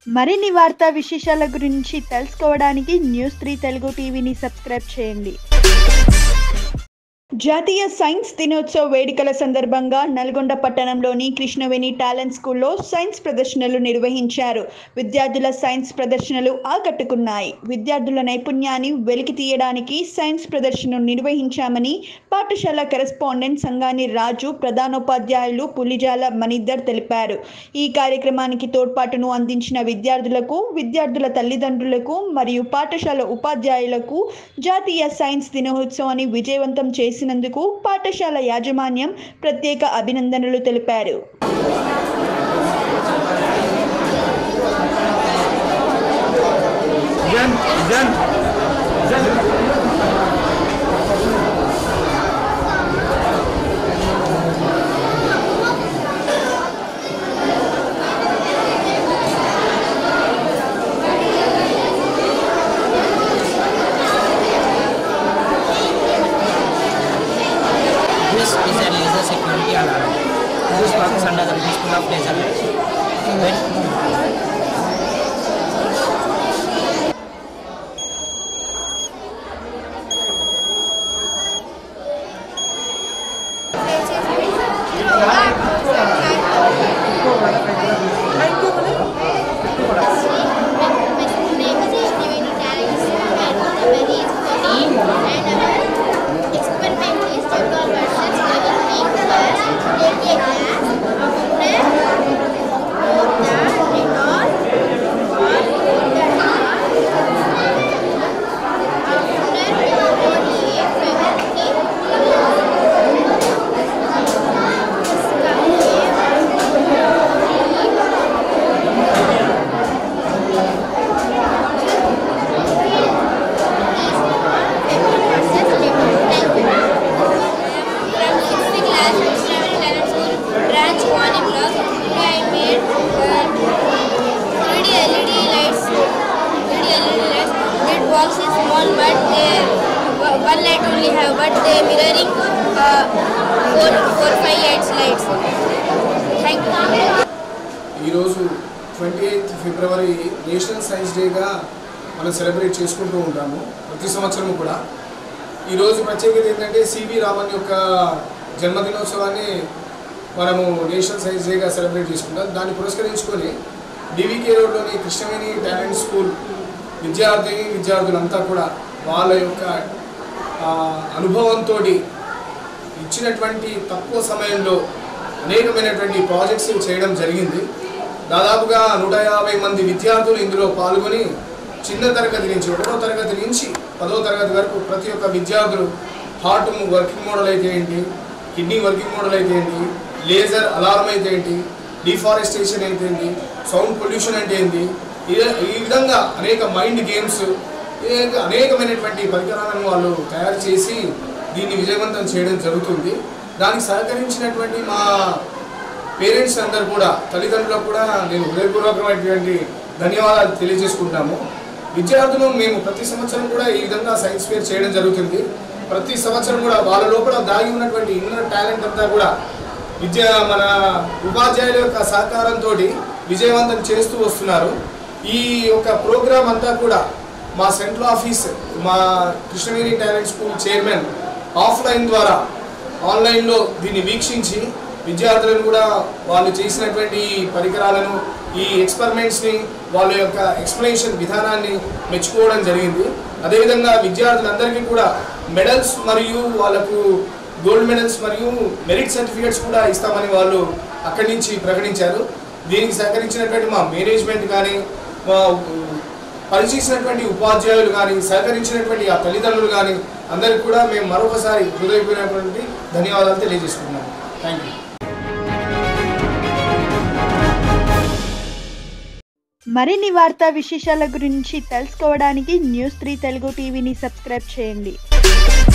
మరిన్ని వార్తా విశేషాల గురించి తెలుసుకోవడానికి న్యూస్ త్రీ తెలుగు టీవీని సబ్స్క్రైబ్ చేయండి జాతీయ సైన్స్ దినోత్సవ వేడుకల సందర్భంగా నల్గొండ పట్టణంలోని కృష్ణవేణి టాలెంట్ స్కూల్లో సైన్స్ ప్రదర్శనలు నిర్వహించారు విద్యార్థుల సైన్స్ ప్రదర్శనలు ఆకట్టుకున్నాయి విద్యార్థుల నైపుణ్యాన్ని వెలికి తీయడానికి సైన్స్ ప్రదర్శనను నిర్వహించామని పాఠశాల కరెస్పాండెంట్ సంగాని రాజు ప్రధానోపాధ్యాయులు పులిజాల మణిద్దర్ తెలిపారు ఈ కార్యక్రమానికి తోడ్పాటును అందించిన విద్యార్థులకు విద్యార్థుల తల్లిదండ్రులకు మరియు పాఠశాల ఉపాధ్యాయులకు జాతీయ సైన్స్ దినోత్సవాన్ని విజయవంతం చేసినందుకు పాఠశాల యాజమాన్యం ప్రత్యేక అభినందనలు తెలిపారు Jen, Jen, Jen. This is a laser security alarm. This works under the principle of laser light. When My name is Ishniweni Talent and very is funny and our experiment is Jungle versus Living class, ATA class, after the record or the after only From 6th class, Ishniweni Talent School, branch 1 in block. Today I made uh, 3D LED lights. 3D LED lights. That box is small, but they o- one light only have, but they mirroring uh, four, four, five lights lights. Thank you. ఈరోజు twenty eighth February national science డేగా మనం celebrate చేసుకుంటూ ఉంటాము ప్రతి సంవత్సరం కూడా ఈరోజు ప్రత్యేకత ఏంటంటే సివి రామన్ యొక్క జన్మదినోత్సవాన్ని మనము నేషనల్ సైన్స్ డేగా సెలబ్రేట్ చేసుకుంటాం దాన్ని పురస్కరించుకొని డివికే రోడ్లోని కృష్ణవేణి టాలెంట్ స్కూల్ విద్యార్థిని విద్యార్థులంతా కూడా వాళ్ళ యొక్క ఆ, అనుభవంతో ఇచ్చినటువంటి తక్కువ సమయంలో అనేకమైనటువంటి ప్రాజెక్ట్స్ చేయడం జరిగింది దాదాపుగా నూట యాభై మంది విద్యార్థులు ఇందులో పాల్గొని చిన్న తరగతి నుంచి ఒకటో తరగతి నుంచి పదో తరగతి వరకు ప్రతి ఒక్క విద్యార్థులు హార్ట్ వర్కింగ్ మోడల్ అయితే ఏంటి కిడ్నీ వర్కింగ్ మోడల్ అయితే ఏంటి లేజర్ అలారం అయితే ఏంటి డిఫారెస్టేషన్ అయితే ఏంటి సౌండ్ పొల్యూషన్ అంటే ఏంటి ఇదే- ఈ విధంగా అనేక మైండ్ గేమ్స్ ఏ- అనేకమైనటువంటి పరికరాలను వాళ్ళు తయారు చేసి దీన్ని విజయవంతం చేయడం జరుగుతుంది దానికి సహకరించినటువంటి మా పేరెంట్స్ అందరు కూడా తల్లిదండ్రులకు కూడా నేను హృదయపూర్వకమైనటువంటి ధన్యవాదాలు తెలియజేసుకుంటాము విద్యార్థులు మేము ప్రతి సంవత్సరం కూడా ఈ విధంగా సైన్స్ ఫేర్ చేయడం జరుగుతుంది ప్రతి సంవత్సరం కూడా వాళ్ళ లోపల దాగి ఉన్నటువంటి ఇన్నర్ టాలెంట్ అంతా కూడా విద్య మన ఉపాధ్యాయుల యొక్క సహకారంతో విజయవంతం చేస్తూ వస్తున్నారు ఈ యొక్క ప్రోగ్రాం అంతా కూడా మా సెంట్రల్ ఆఫీస్ మా Krishnagiri talent school chairman offline ద్వారా ఆన్లైన్లో దీన్ని వీక్షించి విద్యార్థులను కూడా వాళ్ళు చేసినటువంటి ఈ పరికరాలను ఈ ఎక్స్పెరిమెంట్స్ని వాళ్ళ యొక్క ఎక్స్ప్లెనేషన్ విధానాన్ని మెచ్చుకోవడం జరిగింది అదేవిధంగా విద్యార్థులందరికీ కూడా మెడల్స్ మరియు వాళ్ళకు గోల్డ్ మెడల్స్ మరియు మెరిట్ సర్టిఫికేట్స్ కూడా ఇస్తామని వాళ్ళు అక్కడి నుంచి ప్రకటించారు దీనికి సహకరించినటువంటి మా మేనేజ్మెంట్ కానీ మా పనిచేసినటువంటి ఉపాధ్యాయులు కానీ సహకరించినటువంటి ఆ తల్లిదండ్రులు కానీ అందరికి కూడా మేము మరొకసారి హృదయపూర్వకమైనటువంటి ధన్యవాదాలు తెలియజేసుకుంటున్నాము థ్యాంక్ యూ మరిన్ని వార్తా విశేషాల గురించి తెలుసుకోవడానికి న్యూస్ త్రీ తెలుగు టీవీని సబ్స్క్రైబ్ చేయండి